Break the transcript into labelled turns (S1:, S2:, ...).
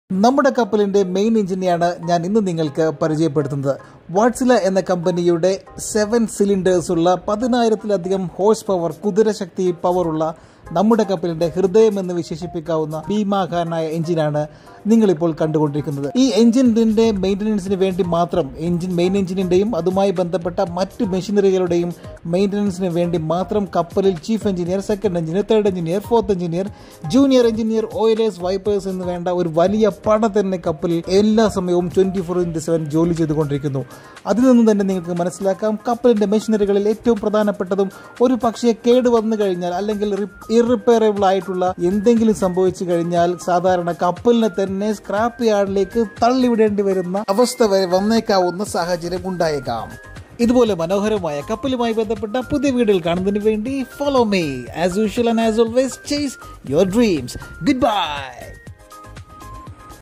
S1: നമ്മുടെ കപ്പലിന്റെ മെയിൻ എഞ്ചിനെയാണ് ഞാൻ ഇന്ന് നിങ്ങൾക്ക് പരിചയപ്പെടുത്തുന്നത് വാട്സില എന്ന കമ്പനിയുടെ സെവൻ സിലിണ്ടേഴ്സ് ഉള്ള പതിനായിരത്തിലധികം ഹോഴ്സ് പവർ കുതിരശക്തി പവറുള്ള നമ്മുടെ കപ്പലിന്റെ ഹൃദയം എന്ന് വിശേഷിപ്പിക്കാവുന്ന ഭീമാകാരനായ എഞ്ചിനാണ് നിങ്ങളിപ്പോൾ കണ്ടുകൊണ്ടിരിക്കുന്നത് ഈ എഞ്ചിനിന്റെ മെയിൻ്റനൻസിന് വേണ്ടി മാത്രം എഞ്ചിൻ മെയിൻ എഞ്ചിനിന്റെയും അതുമായി ബന്ധപ്പെട്ട മറ്റ് മെഷീനറികളുടെയും മെയിൻ്റനൻസിന് വേണ്ടി മാത്രം കപ്പലിൽ chief engineer second engineer third engineer fourth engineer junior engineer oilers wipers എന്ന് വേണ്ട ഒരു വലിയ പട തന്നെ കപ്പലിൽ എല്ലാ സമയവും ട്വന്റി ഫോർ ഇൻറ്റു സെവൻ ജോലി ചെയ്തുകൊണ്ടിരിക്കുന്നു അതിൽ നിന്നും തന്നെ നിങ്ങൾക്ക് മനസ്സിലാക്കാം കപ്പലിന്റെ മെഷീനറികളിൽ ഏറ്റവും പ്രധാനപ്പെട്ടതും ഒരു പക്ഷേ കേട് വന്നു കഴിഞ്ഞാൽ അല്ലെങ്കിൽ ഇറിപ്പയറബിൾ ആയിട്ടുള്ള എന്തെങ്കിലും സംഭവിച്ചു കഴിഞ്ഞാൽ സാധാരണ കപ്പലിനെ തന്നെ സ്ക്രാപ്പ് യാർഡിലേക്ക് തള്ളിവിടേണ്ടി വരുന്ന അവസ്ഥ വരെ വന്നേക്കാവുന്ന സാഹചര്യം ഉണ്ടായേക്കാം ഇതുപോലെ മനോഹരമായ കപ്പലുമായി ബന്ധപ്പെട്ട പുതിയ വീഡിയോകൾ കാണുന്നതിന് വേണ്ടി follow me as usual and as always chase your dreams good by